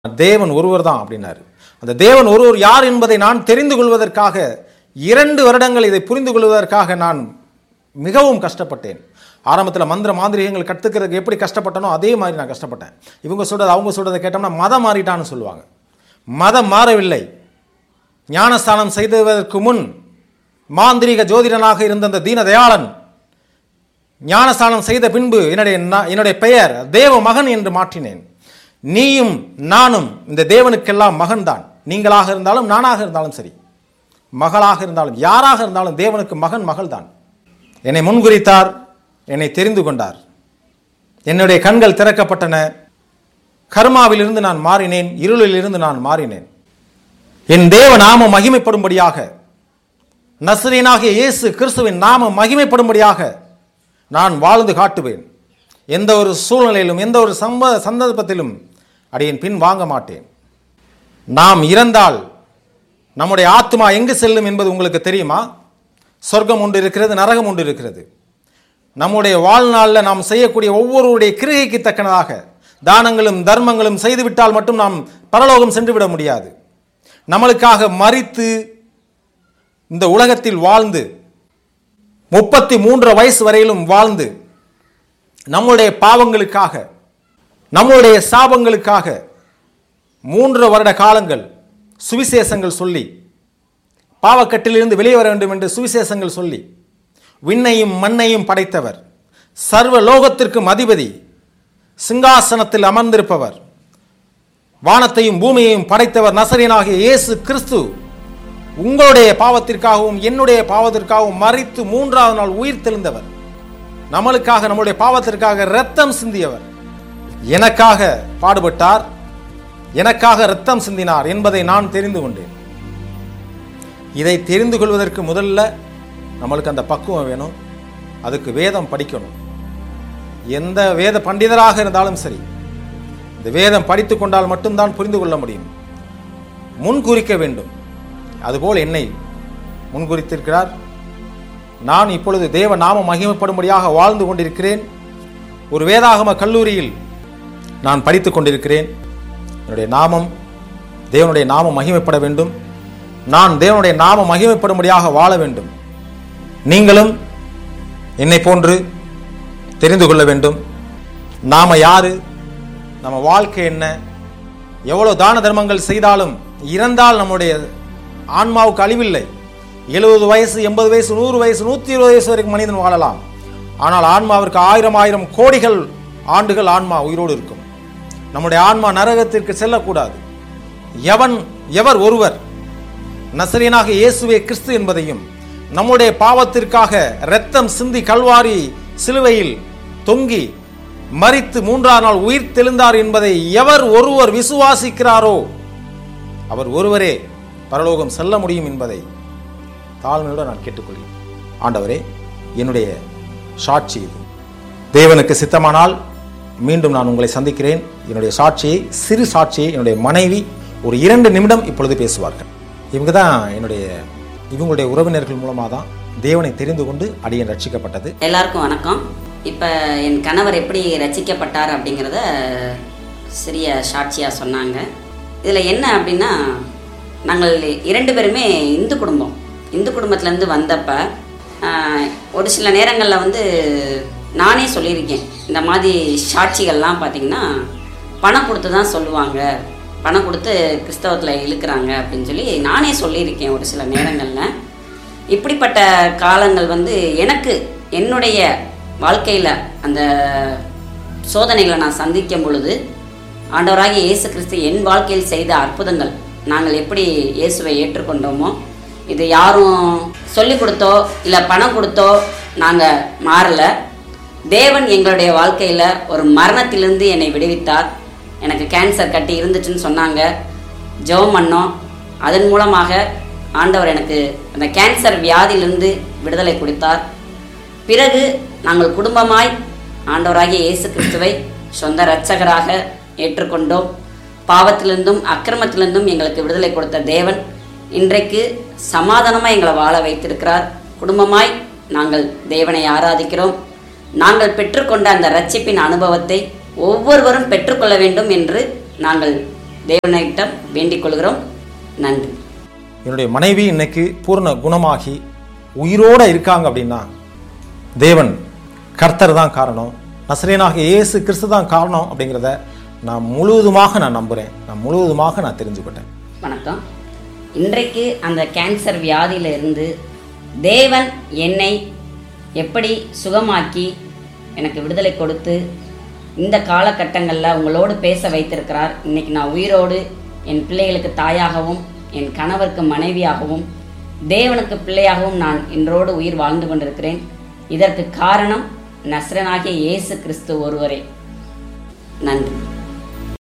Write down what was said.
தேவன் ஒருவர் தான் அப்படின்னாரு அந்த தேவன் ஒருவர் யார் என்பதை நான் தெரிந்து கொள்வதற்காக இரண்டு வருடங்கள் இதை புரிந்து கொள்வதற்காக நான் மிகவும் கஷ்டப்பட்டேன் ஆரம்பத்தில் மந்திர மாந்திரிகங்கள் கற்றுக்கிறதுக்கு எப்படி கஷ்டப்பட்டனோ அதே மாதிரி நான் கஷ்டப்பட்டேன் இவங்க சொல்றது அவங்க சொல்றதை கேட்டோம்னா மதம் மாறிட்டான்னு சொல்லுவாங்க மதம் மாறவில்லை ஞானஸ்தானம் செய்ததற்கு முன் மாந்திரீக ஜோதிடனாக இருந்த அந்த தீனதயாளன் ஞானஸ்தானம் செய்த பின்பு என்னுடைய நா- என்னுடைய பெயர் தேவ மகன் என்று மாற்றினேன் நீயும் நானும் இந்த தேவனுக்கெல்லாம் மகன்தான் நீங்களாக இருந்தாலும் நானாக இருந்தாலும் சரி மகளாக இருந்தாலும் யாராக இருந்தாலும் தேவனுக்கு மகன் மகள்தான் என்னை முன்குறித்தார் என்னை தெரிந்து கொண்டார் என்னுடைய கண்கள் திறக்கப்பட்டன கர்மாவிலிருந்து நான் மாறினேன் இருளிலிருந்து நான் மாறினேன் என் தேவ நாம மகிமைப்படும்படியாக நசரீனாகிய இயேசு கிறிஸ்துவின் நாம மகிமைப்படும்படியாக நான் வாழ்ந்து காட்டுவேன் எந்த ஒரு சூழ்நிலையிலும் எந்த ஒரு சம்ப சந்தர்ப்பத்திலும் அடியேன் பின் வாங்க மாட்டேன் நாம் இறந்தால் நம்முடைய ஆத்மா எங்கு செல்லும் என்பது உங்களுக்கு தெரியுமா சொர்க்கம் ஒன்று இருக்கிறது நரகம் ஒன்று இருக்கிறது நம்முடைய வாழ்நாளில் நாம் செய்யக்கூடிய ஒவ்வொருவருடைய கிரிகைக்கு தக்கனதாக தானங்களும் தர்மங்களும் செய்துவிட்டால் மட்டும் நாம் பரலோகம் சென்று விட முடியாது நம்மளுக்காக மறித்து இந்த உலகத்தில் வாழ்ந்து முப்பத்தி மூன்று வயசு வரையிலும் வாழ்ந்து நம்முடைய பாவங்களுக்காக நம்முடைய சாபங்களுக்காக மூன்று வருட காலங்கள் சுவிசேஷங்கள் சொல்லி பாவக்கட்டிலிருந்து வெளியே வர வேண்டும் என்று சுவிசேஷங்கள் சொல்லி விண்ணையும் மண்ணையும் படைத்தவர் சர்வ லோகத்திற்கும் அதிபதி சிங்காசனத்தில் அமர்ந்திருப்பவர் வானத்தையும் பூமியையும் படைத்தவர் நசரீனாகிய இயேசு கிறிஸ்து உங்களுடைய பாவத்திற்காகவும் என்னுடைய பாவத்திற்காகவும் மறித்து மூன்றாவது நாள் உயிர் தெழுந்தவர் நம்மளுக்காக நம்முடைய பாவத்திற்காக இரத்தம் சிந்தியவர் எனக்காக பாடுபட்டார் எனக்காக இரத்தம் சிந்தினார் என்பதை நான் தெரிந்து கொண்டேன் இதை தெரிந்து கொள்வதற்கு முதல்ல நம்மளுக்கு அந்த பக்குவம் வேணும் அதுக்கு வேதம் படிக்கணும் எந்த வேத பண்டிதராக இருந்தாலும் சரி இந்த வேதம் படித்து கொண்டால் மட்டும்தான் புரிந்து கொள்ள முடியும் முன்குறிக்க வேண்டும் அதுபோல் என்னை முன்குறித்திருக்கிறார் நான் இப்பொழுது தேவ நாம மகிமைப்படும்படியாக வாழ்ந்து கொண்டிருக்கிறேன் ஒரு வேதாகம கல்லூரியில் நான் படித்துக் கொண்டிருக்கிறேன் என்னுடைய நாமம் தேவனுடைய நாமம் மகிமைப்பட வேண்டும் நான் தேவனுடைய நாமம் மகிமைப்படும்படியாக வாழ வேண்டும் நீங்களும் என்னை போன்று தெரிந்து கொள்ள வேண்டும் நாம யாரு நம்ம வாழ்க்கை என்ன எவ்வளவு தான தர்மங்கள் செய்தாலும் இறந்தால் நம்முடைய ஆன்மாவுக்கு அழிவில்லை எழுபது வயசு எண்பது வயசு நூறு வயசு நூற்றி இருபது வயசு வரைக்கும் மனிதன் வாழலாம் ஆனால் ஆன்மாவிற்கு ஆயிரம் ஆயிரம் கோடிகள் ஆண்டுகள் ஆன்மா உயிரோடு இருக்கும் நம்முடைய ஆன்மா நரகத்திற்கு செல்லக்கூடாது எவன் எவர் ஒருவர் நசரியனாக இயேசுவே கிறிஸ்து என்பதையும் நம்முடைய பாவத்திற்காக இரத்தம் சிந்தி கல்வாரி சிலுவையில் தொங்கி மரித்து மூன்றாம் நாள் உயிர் தெழுந்தார் என்பதை எவர் ஒருவர் விசுவாசிக்கிறாரோ அவர் ஒருவரே பரலோகம் செல்ல முடியும் என்பதை தாழ்மையோடு நான் கேட்டுக்கொள்கிறேன் ஆண்டவரே என்னுடைய சாட்சி இது தேவனுக்கு சித்தமானால் மீண்டும் நான் உங்களை சந்திக்கிறேன் என்னுடைய சாட்சியை சிறு சாட்சியை என்னுடைய மனைவி ஒரு இரண்டு நிமிடம் இப்பொழுது பேசுவார்கள் இவங்க தான் என்னுடைய இவங்களுடைய உறவினர்கள் மூலமாக தான் தேவனை தெரிந்து கொண்டு அடியன் ரட்சிக்கப்பட்டது எல்லாருக்கும் வணக்கம் இப்போ என் கணவர் எப்படி ரசிக்கப்பட்டார் அப்படிங்கிறத சிறிய சாட்சியாக சொன்னாங்க இதில் என்ன அப்படின்னா நாங்கள் இரண்டு பேருமே இந்து குடும்பம் இந்து குடும்பத்துலேருந்து வந்தப்ப ஆஹ், ஒரு சில நேரங்களில் வந்து நானே சொல்லியிருக்கேன் இந்த மாதிரி சாட்சிகள்லாம் பார்த்திங்கன்னா பணம் கொடுத்து தான் சொல்லுவாங்க பணம் கொடுத்து கிறிஸ்தவத்தில் இழுக்கிறாங்க அப்படின்னு சொல்லி நானே சொல்லியிருக்கேன் ஒரு சில நேரங்களில் இப்படிப்பட்ட காலங்கள் வந்து எனக்கு என்னுடைய வாழ்க்கையில் அந்த சோதனைகளை நான் சந்திக்கும் பொழுது ஆண்டவராகிய இயேசு கிறிஸ்து என் வாழ்க்கையில் செய்த அற்புதங்கள் நாங்கள் எப்படி இயேசுவை ஏற்றுக்கொண்டோமோ இது யாரும் சொல்லி கொடுத்தோ இல்லை பணம் கொடுத்தோ நாங்கள் மாறல தேவன் எங்களுடைய வாழ்க்கையில் ஒரு மரணத்திலிருந்து என்னை விடுவித்தார் எனக்கு கேன்சர் கட்டி இருந்துச்சுன்னு சொன்னாங்க ஜெபம் பண்ணோம் அதன் மூலமாக ஆண்டவர் எனக்கு அந்த கேன்சர் வியாதியிலிருந்து விடுதலை கொடுத்தார் பிறகு நாங்கள் குடும்பமாய் ஆண்டவராகிய இயேசு கிறிஸ்துவை சொந்த இரட்சகராக ஏற்றுக்கொண்டோம் பாவத்திலிருந்தும் அக்கிரமத்திலிருந்தும் எங்களுக்கு விடுதலை கொடுத்த தேவன் இன்றைக்கு சமாதானமாக எங்களை வாழ வைத்திருக்கிறார் குடும்பமாய் நாங்கள் தேவனை ஆராதிக்கிறோம் நாங்கள் பெற்றுக்கொண்ட அந்த ரட்சிப்பின் அனுபவத்தை ஒவ்வொருவரும் பெற்றுக்கொள்ள வேண்டும் என்று நாங்கள் தேவனிடம் வேண்டிக் கொள்கிறோம் நன்றி என்னுடைய மனைவி இன்னைக்கு பூர்ண குணமாகி உயிரோட இருக்காங்க அப்படின்னா தேவன் கர்த்தர் தான் காரணம் நசரேனாக இயேசு கிறிஸ்து தான் காரணம் அப்படிங்கிறத நான் முழுவதுமாக நான் நம்புகிறேன் நான் முழுவதுமாக நான் தெரிஞ்சுக்கிட்டேன் வணக்கம் இன்றைக்கு அந்த கேன்சர் வியாதியில இருந்து தேவன் என்னை எப்படி சுகமாக்கி எனக்கு விடுதலை கொடுத்து இந்த காலகட்டங்களில் உங்களோடு பேச வைத்திருக்கிறார் இன்னைக்கு நான் உயிரோடு என் பிள்ளைகளுக்கு தாயாகவும் என் கணவருக்கு மனைவியாகவும் தேவனுக்கு பிள்ளையாகவும் நான் இன்றோடு உயிர் வாழ்ந்து கொண்டிருக்கிறேன் இதற்கு காரணம் நஸ்ரனாகிய இயேசு கிறிஸ்து ஒருவரே நன்றி